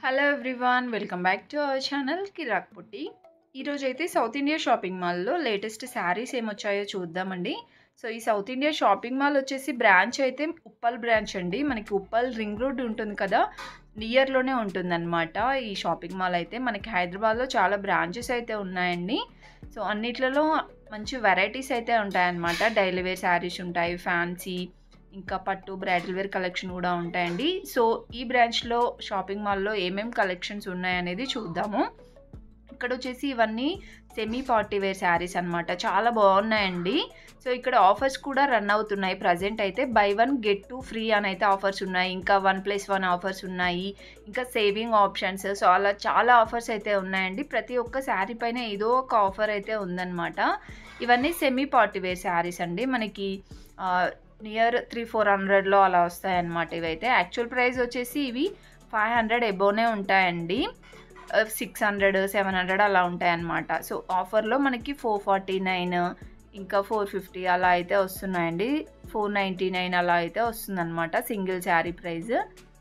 hello everyone welcome back to our channel Kirak Putti ఈరోజు అయితే south India shopping మాల్లో latest saris ఏమొచ్చాయో చూద్దామండి సో ఈ సౌత్ ఇండియా షాపింగ్ మాల్ వచ్చేసి బ్రాంచ్ అయితే ఉప్పల్ బ్రాంచ్ అండి మనకి ఉప్పల్ రింగ్ రోడ్ ఉంటుంది కదా నియర్లోనే ఉంటుందన్నమాట ఈ షాపింగ్ మాల్ అయితే మనకి హైదరాబాద్లో చాలా బ్రాంచెస్ అయితే ఉన్నాయండి సో అన్నిట్లలో మంచి వెరైటీస్ అయితే ఉంటాయన్నమాట డైలీ వేర్ శారీస్ ఉంటాయి ఫ్యాన్సీ ఇంకా పట్టు బ్రైడల్ వేర్ కలెక్షన్ కూడా ఉంటాయండి సో ఈ బ్రాంచ్లో షాపింగ్ మాల్లో ఏమేమి కలెక్షన్స్ ఉన్నాయనేది చూద్దాము ఇక్కడ వచ్చేసి ఇవన్నీ సెమీ పార్టీ వేర్ శారీస్ అనమాట చాలా బాగున్నాయండి సో ఇక్కడ ఆఫర్స్ కూడా రన్ అవుతున్నాయి ప్రజెంట్ అయితే buy one get two free అని అయితే ఆఫర్స్ ఉన్నాయి ఇంకా వన్ ప్లస్ వన్ ఆఫర్స్ ఉన్నాయి ఇంకా సేవింగ్ ఆప్షన్స్ సో అలా చాలా ఆఫర్స్ అయితే ఉన్నాయండి ప్రతి ఒక్క శారీ పైన ఏదో ఒక ఆఫర్ అయితే ఉందన్నమాట ఇవన్నీ సెమీ పార్టీ వేర్ శారీస్ అండి మనకి నియర్ త్రీ ఫోర్ హండ్రెడ్లో అలా వస్తాయన్నమాట ఇవైతే యాక్చువల్ ప్రైస్ వచ్చేసి ఇవి ఫైవ్ హండ్రెడ్ ఎబోనే ఉంటాయండి సిక్స్ హండ్రెడ్ సెవెన్ హండ్రెడ్ అలా ఉంటాయన్నమాట సో ఆఫర్లో మనకి ఫోర్ ఫార్టీ నైన్ ఇంకా ఫోర్ ఫిఫ్టీ అలా అయితే వస్తున్నాయండి ఫోర్ నైంటీ నైన్ అలా అయితే వస్తుందన్నమాట సింగిల్ శారీ ప్రైస్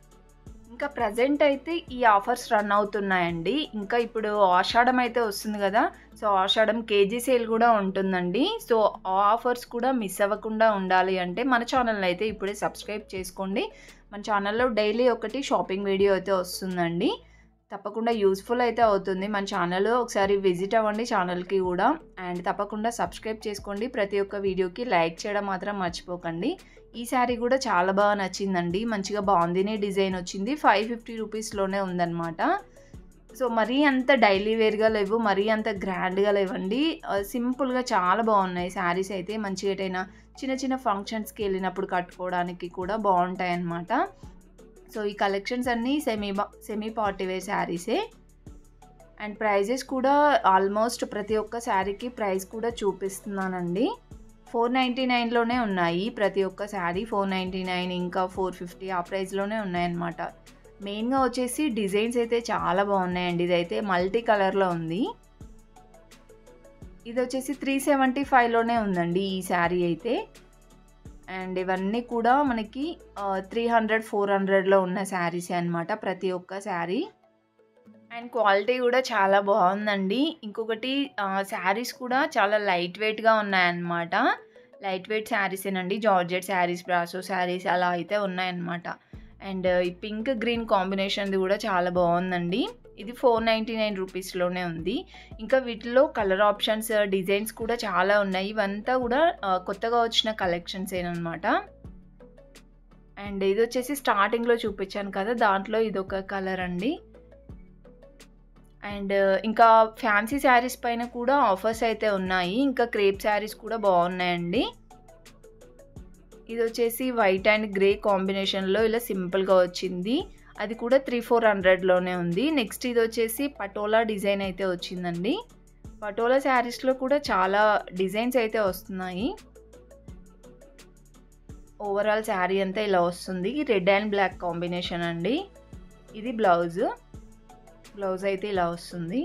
ఇంకా ప్రజెంట్ అయితే ఈ ఆఫర్స్ రన్ అవుతున్నాయండి ఇంకా ఇప్పుడు ఆషాఢం అయితే వస్తుంది కదా సో ఆషాఢం కేజీ సేల్ కూడా ఉంటుందండి సో ఆ ఆఫర్స్ కూడా మిస్ అవ్వకుండా ఉండాలి అంటే మన ఛానల్ని అయితే ఇప్పుడే సబ్స్క్రైబ్ చేసుకోండి మన ఛానల్లో డైలీ ఒకటి షాపింగ్ వీడియో అయితే వస్తుందండి తప్పకుండా యూస్ఫుల్ అయితే అవుతుంది మన ఛానల్ ఒకసారి విజిట్ అవ్వండి ఛానల్కి కూడా అండ్ తప్పకుండా సబ్స్క్రైబ్ చేసుకోండి ప్రతి ఒక్క వీడియోకి లైక్ చేయడం మాత్రం మర్చిపోకండి ఈ శారీ కూడా చాలా బాగా నచ్చిందండి మంచిగా బాగుంది డిజైన్ వచ్చింది ఫైవ్ ఫిఫ్టీ రూపీస్లోనే ఉందన్నమాట సో మరీ అంత డైలీ వేర్గా లేవు మరీ అంత గ్రాండ్గా లేవండి సింపుల్గా చాలా బాగున్నాయి శారీస్ అయితే మంచిగా ఎటైనా చిన్న చిన్న ఫంక్షన్స్కి వెళ్ళినప్పుడు కట్టుకోవడానికి కూడా బాగుంటాయి అన్నమాట సో ఈ కలెక్షన్స్ అన్నీ సెమీ సెమీ పార్టీ వేర్ శారీసే అండ్ ప్రైజెస్ కూడా ఆల్మోస్ట్ ప్రతి ఒక్క శారీకి ప్రైస్ కూడా చూపిస్తున్నానండి ఫోర్ నైంటీ నైన్లోనే ఉన్నాయి ప్రతి ఒక్క శారీ ఫోర్ నైంటీ నైన్ ఇంకా ఫోర్ ఫిఫ్టీ ఆ ప్రైస్లోనే ఉన్నాయన్నమాట మెయిన్గా వచ్చేసి డిజైన్స్ అయితే చాలా బాగున్నాయండి ఇదైతే మల్టీ కలర్లో ఉంది ఇది వచ్చేసి త్రీ సెవెంటీ ఫైవ్లోనే ఉందండి ఈ శారీ అయితే అండ్ ఇవన్నీ కూడా మనకి త్రీ హండ్రెడ్ ఫోర్ హండ్రెడ్లో ఉన్న శారీసే అనమాట ప్రతి ఒక్క శారీ అండ్ క్వాలిటీ కూడా చాలా బాగుందండి ఇంకొకటి శారీస్ కూడా చాలా లైట్ వెయిట్గా ఉన్నాయన్నమాట లైట్ వెయిట్ శారీసేనండి జార్జెట్ శారీస్ బ్రాసో శారీస్ అలా అయితే ఉన్నాయన్నమాట అండ్ ఈ పింక్ గ్రీన్ కాంబినేషన్ది కూడా చాలా బాగుందండి ఇది ఫోర్ నైంటీ నైన్ రూపీస్లోనే ఉంది ఇంకా వీటిలో కలర్ ఆప్షన్స్ డిజైన్స్ కూడా చాలా ఉన్నాయి ఇవంతా కూడా కొత్తగా వచ్చిన కలెక్షన్స్ ఏనమాట అండ్ ఇది వచ్చేసి స్టార్టింగ్లో చూపించాను కదా దాంట్లో ఇదొక కలర్ అండి అండ్ ఇంకా ఫ్యాన్సీ శారీస్ పైన కూడా ఆఫర్స్ అయితే ఉన్నాయి ఇంకా క్రేప్ శారీస్ కూడా బాగున్నాయండి ఇది వచ్చేసి వైట్ అండ్ గ్రే కాంబినేషన్లో ఇలా సింపుల్గా వచ్చింది అది కూడా త్రీ ఫోర్ హండ్రెడ్లోనే ఉంది నెక్స్ట్ ఇది వచ్చేసి పటోలా డిజైన్ అయితే వచ్చిందండి పటోలా శారీస్లో కూడా చాలా డిజైన్స్ అయితే వస్తున్నాయి ఓవరాల్ శారీ అంతా ఇలా వస్తుంది రెడ్ అండ్ బ్లాక్ కాంబినేషన్ అండి ఇది బ్లౌజ్ బ్లౌజ్ అయితే ఇలా వస్తుంది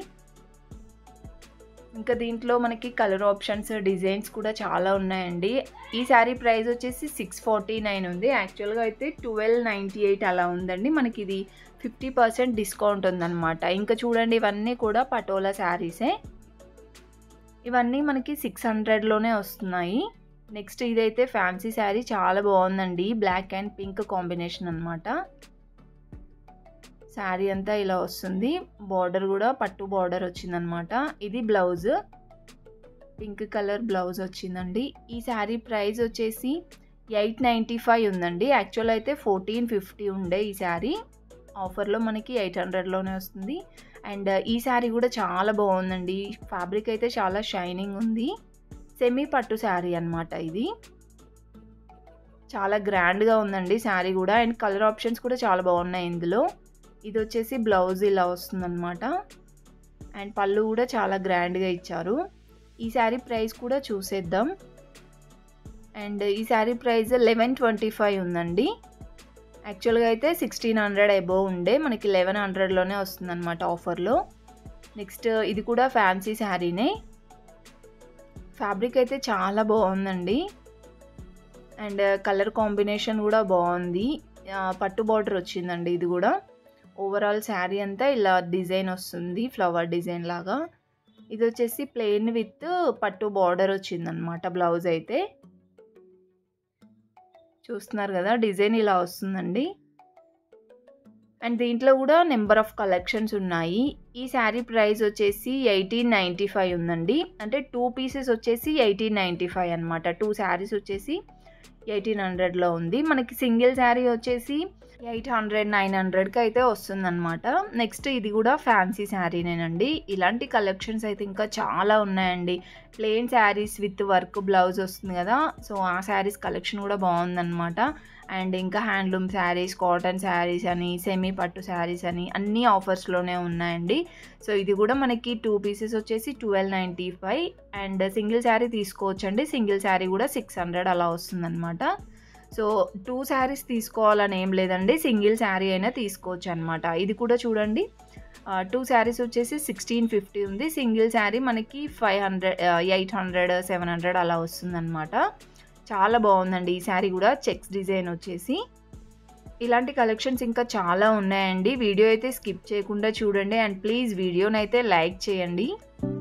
ఇంకా దీంట్లో మనకి కలర్ ఆప్షన్స్ డిజైన్స్ కూడా చాలా ఉన్నాయండి ఈ శారీ ప్రైస్ వచ్చేసి సిక్స్ ఫార్టీ నైన్ ఉంది యాక్చువల్గా అయితే ట్వెల్వ్ నైంటీ ఎయిట్ అలా ఉందండి మనకి ఇది ఫిఫ్టీ పర్సెంట్ డిస్కౌంట్ ఉందన్నమాట ఇంకా చూడండి ఇవన్నీ కూడా పటోలా శారీసే ఇవన్నీ మనకి సిక్స్ హండ్రెడ్లోనే వస్తున్నాయి నెక్స్ట్ ఇదైతే ఫ్యాన్సీ శారీ చాలా బాగుందండి బ్లాక్ అండ్ పింక్ కాంబినేషన్ అనమాట శారీ అంతా ఇలా వస్తుంది బార్డర్ కూడా పట్టు బార్డర్ వచ్చిందనమాట ఇది బ్లౌజ్ పింక్ కలర్ బ్లౌజ్ వచ్చిందండి ఈ శారీ ప్రైస్ వచ్చేసి ఎయిట్ నైంటీ ఫైవ్ ఉందండి యాక్చువల్ అయితే ఫోర్టీన్ ఫిఫ్టీ ఉండే ఈ శారీ ఆఫర్లో మనకి ఎయిట్ హండ్రెడ్లోనే వస్తుంది అండ్ ఈ శారీ కూడా చాలా బాగుందండి ఫ్యాబ్రిక్ అయితే చాలా షైనింగ్ ఉంది సెమీ పట్టు శారీ అనమాట ఇది చాలా గ్రాండ్గా ఉందండి శారీ కూడా అండ్ కలర్ ఆప్షన్స్ కూడా చాలా బాగున్నాయి ఇందులో ఇది వచ్చేసి బ్లౌజ్ ఇలా వస్తుందన్నమాట అండ్ పళ్ళు కూడా చాలా గ్రాండ్గా ఇచ్చారు ఈ శారీ ప్రైస్ కూడా చూసేద్దాం అండ్ ఈ sari price eleven twenty five ఉందండి యాక్చువల్గా అయితే సిక్స్టీన్ హండ్రెడ్ అబోవ్ ఉండే మనకి లెవెన్ హండ్రెడ్లోనే వస్తుందన్నమాట ఆఫర్లో నెక్స్ట్ ఇది కూడా ఫ్యాన్సీ శారీనే ఫ్యాబ్రిక్ అయితే చాలా బాగుందండి అండ్ కలర్ కాంబినేషన్ కూడా బాగుంది పట్టు బార్డర్ వచ్చిందండి ఇది కూడా ఓవరాల్ శారీ అంతా ఇలా డిజైన్ వస్తుంది ఫ్లవర్ డిజైన్ లాగా ఇది వచ్చేసి ప్లెయిన్ విత్ పట్టు బార్డర్ వచ్చిందనమాట బ్లౌజ్ అయితే చూస్తున్నారు కదా డిజైన్ ఇలా వస్తుందండి అండ్ దీంట్లో కూడా నెంబర్ ఆఫ్ కలెక్షన్స్ ఉన్నాయి ఈ శారీ ప్రైస్ వచ్చేసి ఎయిటీన్ నైంటీ ఫైవ్ ఉందండి అంటే టూ పీసెస్ వచ్చేసి ఎయిటీన్ నైంటీ ఫైవ్ అనమాట టూ శారీస్ వచ్చేసి ఎయిటీన్ హండ్రెడ్లో ఉంది మనకి సింగిల్ శారీ వచ్చేసి ఎయిట్ హండ్రెడ్ నైన్ హండ్రెడ్కి అయితే వస్తుందన్నమాట నెక్స్ట్ ఇది కూడా ఫ్యాన్సీ శారీనేనండి ఇలాంటి కలెక్షన్స్ అయితే ఇంకా చాలా ఉన్నాయండి plain saris with work blouse వస్తుంది కదా సో ఆ శారీస్ కలెక్షన్ కూడా బాగుందన్నమాట అండ్ ఇంకా హ్యాండ్లూమ్ శారీస్ కాటన్ శారీస్ అని సెమీ పట్టు శారీస్ అని అన్నీ ఆఫర్స్లోనే ఉన్నాయండి సో ఇది కూడా మనకి టూ పీసెస్ వచ్చేసి twelve ninety five and single sari తీసుకోవచ్చండి సింగిల్ శారీ కూడా సిక్స్ హండ్రెడ్ అలా వస్తుందన్నమాట సో టూ శారీస్ తీసుకోవాలని ఏం లేదండి సింగిల్ శారీ అయినా తీసుకోవచ్చు అనమాట ఇది కూడా చూడండి టూ శారీస్ వచ్చేసి సిక్స్టీన్ ఫిఫ్టీ ఉంది సింగిల్ శారీ మనకి five hundred eight hundred seven hundred అలా వస్తుందన్నమాట చాలా బాగుందండి ఈ శారీ కూడా చెక్స్ డిజైన్ వచ్చేసి ఇలాంటి కలెక్షన్స్ ఇంకా చాలా ఉన్నాయండి వీడియో అయితే స్కిప్ చేయకుండా చూడండి అండ్ ప్లీజ్ వీడియోనైతే లైక్ చేయండి